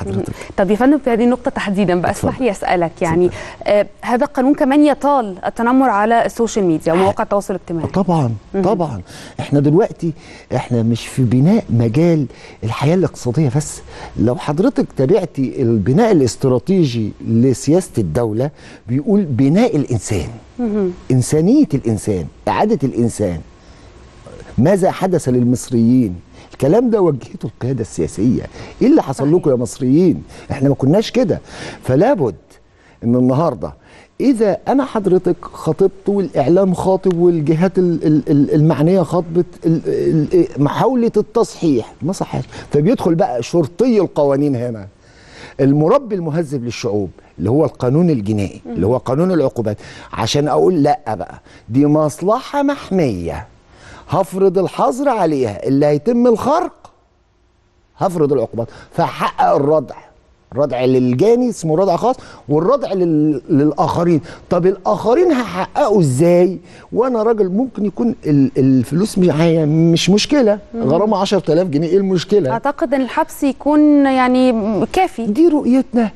حضرتك طب يا فندم في هذه النقطة تحديدا بقى اسمح لي اسألك يعني آه هذا القانون كمان يطال التنمر على السوشيال ميديا ومواقع التواصل الاجتماعي طبعا طبعا احنا دلوقتي احنا مش في بناء مجال الحياه الاقتصاديه بس لو حضرتك تابعتي البناء الاستراتيجي لسياسه الدوله بيقول بناء الانسان انسانيه الانسان اعاده الانسان ماذا حدث للمصريين الكلام ده وجهته القياده السياسيه ايه اللي حصل لكم يا مصريين احنا ما كناش كده فلا بد ان النهارده اذا انا حضرتك خاطبت والاعلام خاطب والجهات ال- ال- ال- المعنيه خاطبت ال- ال- محاوله التصحيح ما صحاش فبيدخل بقى شرطي القوانين هنا المربي المهذب للشعوب اللي هو القانون الجنائي اللي هو قانون العقوبات عشان اقول لا بقى دي مصلحه محميه هفرض الحظر عليها اللي هيتم الخرق هفرض العقوبات فحقق الردع الردع للجاني اسمه ردع خاص والردع لل... للاخرين طب الاخرين هحققه ازاي وانا راجل ممكن يكون ال... الفلوس معايا مش مشكله غرامه 10000 جنيه ايه المشكله اعتقد ان الحبس يكون يعني كافي دي رؤيتنا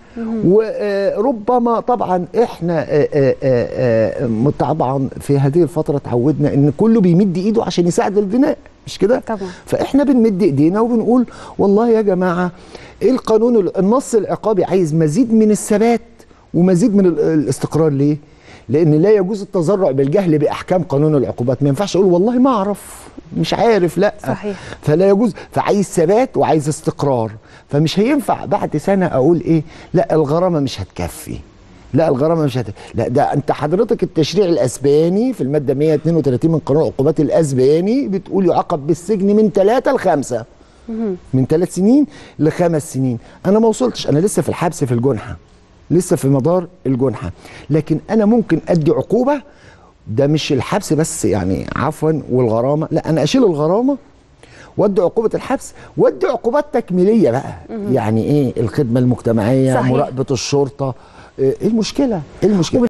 وربما طبعا احنا آه، آه، آه، آه، طبعا في هذه الفتره تعودنا ان كله بيمد ايده عشان يساعد البناء مش كده طبعا. فاحنا بنمد ايدينا وبنقول والله يا جماعه ايه القانون النص العقابي عايز مزيد من الثبات ومزيد من ال- الاستقرار ليه لان لا يجوز التذرع بالجهل باحكام قانون العقوبات ما ينفعش اقول والله ما اعرف مش عارف لا صحيح. فلا يجوز فعايز ثبات وعايز استقرار فمش هينفع بعد سنه اقول ايه لا الغرامه مش هتكفي لا الغرامه مش هت... لا ده انت حضرتك التشريع الاسباني في الماده 132 من قانون العقوبات الاسباني بتقول يعاقب بالسجن من ثلاثة لخمسة من ثلاث سنين لخمس سنين انا ما وصلتش انا لسه في الحبس في الجنحه لسه في مدار الجنحه لكن انا ممكن ادي عقوبه ده مش الحبس بس يعني عفوا والغرامه لا انا اشيل الغرامه وادي عقوبه الحبس وادي عقوبات تكميليه بقى يعني ايه الخدمه المجتمعيه صحيح. مراقبه الشرطه ايه المشكله ايه المشكله